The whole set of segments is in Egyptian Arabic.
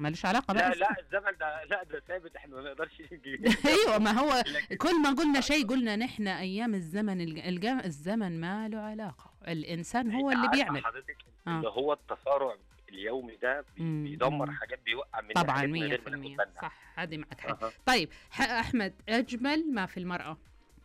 مالوش علاقه لا بقى لا الزمن ده لا ده ثابت احنا ما نقدرش نجيب ايوه ما هو لكن- كل ما قلنا شيء قلنا نحن ايام الزمن الج- الج- الزمن ما له علاقه الانسان هو اللي عارفة بيعمل حضرتك آه. اللي هو التسارع اليومي ده بي- مم. بيدمر مم. حاجات بيوقع من طبعا 100% صح هذه معك حق أها. طيب ح- احمد اجمل ما في المراه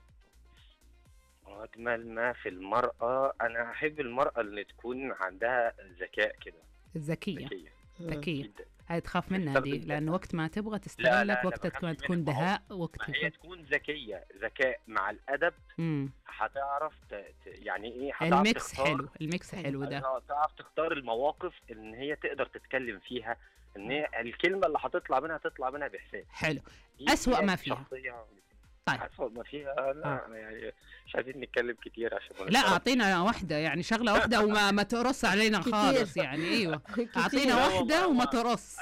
اجمل ما في المراه انا احب المراه اللي تكون عندها ذكاء كده الذكيه ذكيه ذكيه جدا هاي تخاف منها تستخدم دي ذكاء. لانه وقت ما تبغى لا، تستغلك لا، وقت ما بخافش تكون منها تكون خالص. دهاء وقت ما هي تكون تكون ذكيه ذكاء مع الادب مم. هتعرف ت... ت... يعني ايه هتعرف الميكس تختار حلو الميكس حلو ده آه، تعرف تختار المواقف ان هي تقدر تتكلم فيها ان هي الكلمه اللي هتطلع منها تطلع منها بحساب حلو دي- أسوأ دي ما فيها. شخصية طيب. أسوأ ما فيها لا يعني مش عايزين نتكلم كتير عشان ما لا نتطرق. اعطينا واحده يعني شغله واحده وما ما ترص علينا كتير. خالص يعني ايوه اعطينا لا واحده والله وما ما- ترص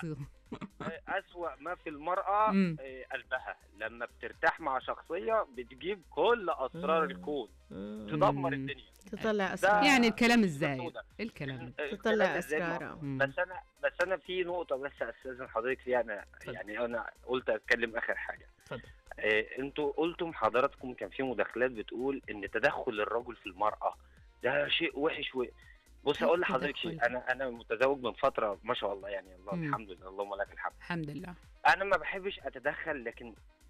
أسوأ ما في المرأة مم. آه، قلبها لما بترتاح مع شخصية بتجيب كل أسرار مم. الكون مم. تدمر مم. الدنيا تطلع ده- اسرار يعني الكلام الزايد سودة. الكلام آه، تطلع الكلام إزاي اسرارها مم. بس انا بس انا في نقطه بس استاذن حضرتك فيها انا اتفضل. يعني انا قلت اتكلم اخر حاجه اتفضل. آه انتوا قلتم حضراتكم كان في مداخلات بتقول ان تدخل الرجل في المراه ده شيء وحش و... بص اقول لحضرتك شيء تدخل. انا انا متزوج من فتره ما شاء الله يعني الله مم. الحمد لله اللهم لك الحمد الحمد لله انا ما بحبش اتدخل لكن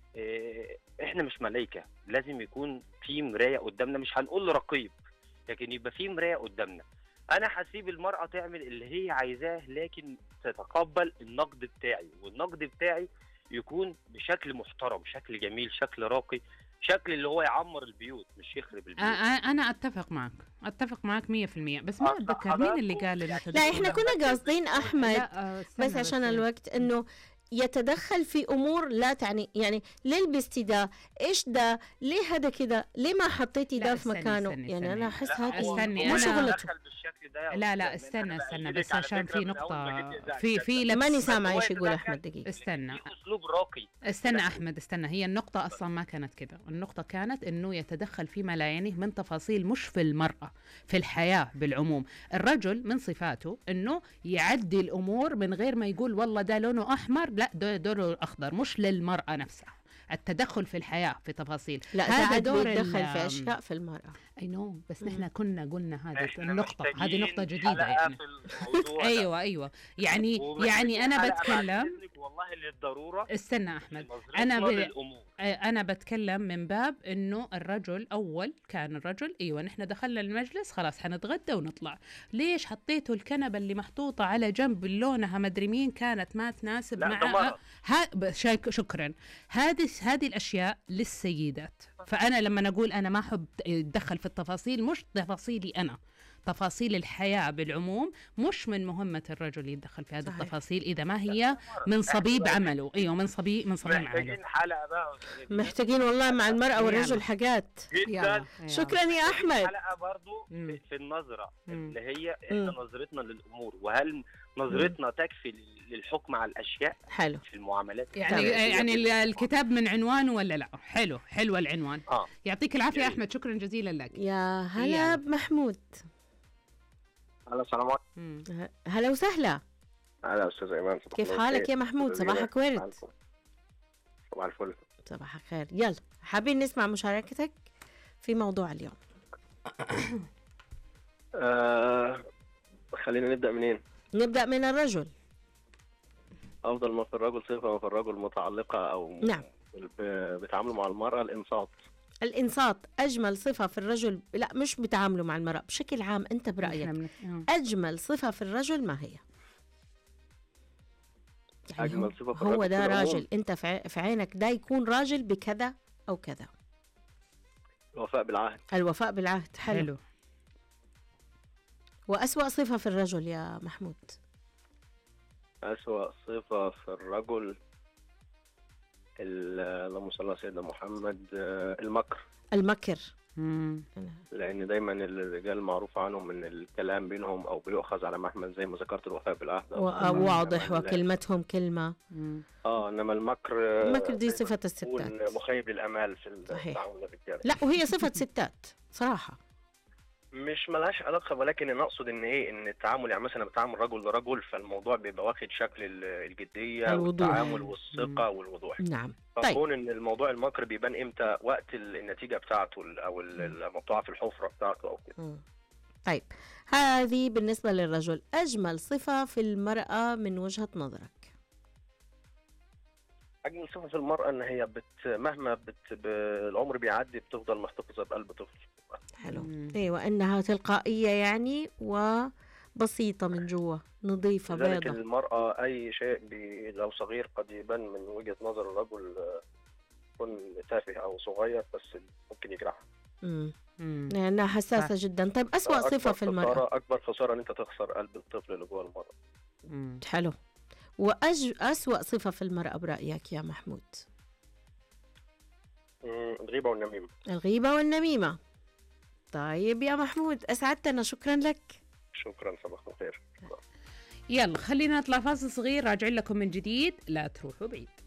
آه احنا مش ملايكه لازم يكون في مرايه قدامنا مش هنقول رقيب لكن يبقى في مرايه قدامنا انا هسيب المراه تعمل اللي هي عايزاه لكن تتقبل النقد بتاعي والنقد بتاعي يكون بشكل محترم شكل جميل شكل راقي شكل اللي هو يعمر البيوت مش يخرب آه، البيوت آه، انا اتفق معك اتفق معك 100% بس ما آه، اتذكر مين اللي حضراتكم قال انه يعني- تدخل. لا احنا كنا قاصدين احمد لا، آه، استنى بس عشان آه. الوقت انه يتدخل في امور لا تعني يعني ليه لبستي ده؟ ايش ده؟ ليه هذا كده؟ ليه ما حطيتي لا، ده في استني، مكانه؟ استني، يعني استني. انا احس لا، هذه هو- استني، هو مو أنا- شغلته دخل بالشكل ده يا لا لا أستاذ، استنى أنا استنى بأيدك بس على عشان فكرة في من أول ما نقطة جيت إذاعة في في لبس ماني سامعة هو ايش يقول يتدخل احمد دقيقة استنى في اسلوب راقي استنى احمد استنى هي النقطة اصلا ما كانت كده، النقطة كانت انه يتدخل فيما لا يعنيه من تفاصيل مش في المرأة، في الحياة بالعموم، الرجل من صفاته انه يعدي الامور من غير ما يقول والله ده لونه احمر، لا ده لونه اخضر، مش للمرأة نفسها. التدخل في الحياة في تفاصيل لا هذا ساعات دور بيتدخل ال- في اشياء في المرأة اي نو بس مم. نحن كنا قلنا هذه إحنا النقطة هذه محتاجين نقطة جديدة حلقة يعني في الموضوع ده. ايوه ايوه يعني ومحتاجين يعني انا حلقة بعد بتكلم إذنك والله للضروره استنى احمد نظرتنا أنا ب- للامور آه، انا بتكلم من باب انه الرجل اول كان الرجل ايوه نحن دخلنا المجلس خلاص حنتغدى ونطلع ليش حطيتوا الكنبه اللي محطوطه على جنب لونها مدري مين كانت ما تناسب لا مع ده مرض ها ب- شك- شكرا هذه هذه الاشياء للسيدات فانا لما اقول انا ما احب اتدخل في التفاصيل مش تفاصيلي انا تفاصيل الحياه بالعموم مش من مهمه الرجل يتدخل في هذه صحيح. التفاصيل اذا ما هي من صبيب عمله ايوه من صبيب من صميم عمله محتاجين حلقه بقى أستاذ. محتاجين والله مع المرأة والرجل يلا. حاجات جدا يلا. شكرا يا احمد حلقه برضو مم. في- في النظره مم. اللي هي احنا مم. نظرتنا للامور وهل نظرتنا تكفي لل- للحكم على الاشياء حلو في المعاملات يعني تمام. يعني ال- الكتاب من عنوانه ولا لا حلو حلو العنوان اه يعطيك العافيه يا جميل. احمد شكرا جزيلا لك يا هلا يلا. بمحمود هلا السلام عليكم مم. ه- هلا وسهلا هلا استاذ ايمان صباح كيف الخير. حالك يا محمود أستاذ صباحك إيمان. ورد صباح الفل صباحك خير يلا حابين نسمع مشاركتك في موضوع اليوم آه خلينا نبدأ منين؟ نبدأ من الرجل أفضل ما في الرجل صفة ما في الرجل متعلقة أو نعم ب- بتعامله مع المرأة الإنصات الإنصات أجمل صفة في الرجل لا مش بتعامله مع المرأة بشكل عام أنت إحنا برأيك من- آه. أجمل صفة في الرجل ما هي؟ يعني أجمل هو, صفة في هو الرجل ده في العموم. راجل أنت في ع- في عينك ده يكون راجل بكذا أو كذا الوفاء بالعهد الوفاء بالعهد حلو, حلو. حلو وأسوأ صفة في الرجل يا محمود أسوأ صفة في الرجل ال- اللهم صل على سيدنا محمد آه، المكر المكر مم. لأن دايما الرجال معروف عنهم إن الكلام بينهم أو بيؤخذ على محمل زي ما ذكرت الوفاء بالعهد أو و- كمان- واضح كمان- وكلمتهم كلمة مم. اه انما المكر آه، المكر دي دايماً صفة بيكون الستات مخيب للامال في صحيح. التعامل الرجال لا وهي صفة ستات صراحة مش ملهاش علاقة ولكن أنا أقصد إن إيه إن التعامل يعني مثلا بتعامل رجل لرجل فالموضوع بيبقى واخد شكل ال- الجدية الوضوح. والتعامل والثقة والوضوح نعم طيب. فكون إن الموضوع المكر بيبان إمتى وقت ال- النتيجة بتاعته ال- أو ال- لما بتقع في الحفرة بتاعته أو كده مم. طيب هذه بالنسبة للرجل أجمل صفة في المرأة من وجهة نظرك أجمل صفة في المرأة إن هي بت مهما بت ب- العمر بيعدي بتفضل محتفظة بقلب طفل حلو مم. ايوه انها تلقائيه يعني وبسيطه من جوا نظيفه لذلك بيضة المرأة أي شيء بي لو صغير قد يبان من وجهة نظر الرجل آه، يكون تافه أو صغير بس ممكن يجرحها مم. مم. لانها حساسه جدا طيب اسوا أكبر صفه في المراه خسارة أكبر خسارة إن أنت تخسر قلب الطفل اللي جوه المرأة مم. حلو وأج... أسوأ صفة في المرأة برأيك يا محمود مم، الغيبة والنميمة الغيبة والنميمة طيب يا محمود أسعدتنا شكرا لك شكرا صباح الخير يلا خلينا نطلع فاصل صغير راجعين لكم من جديد لا تروحوا بعيد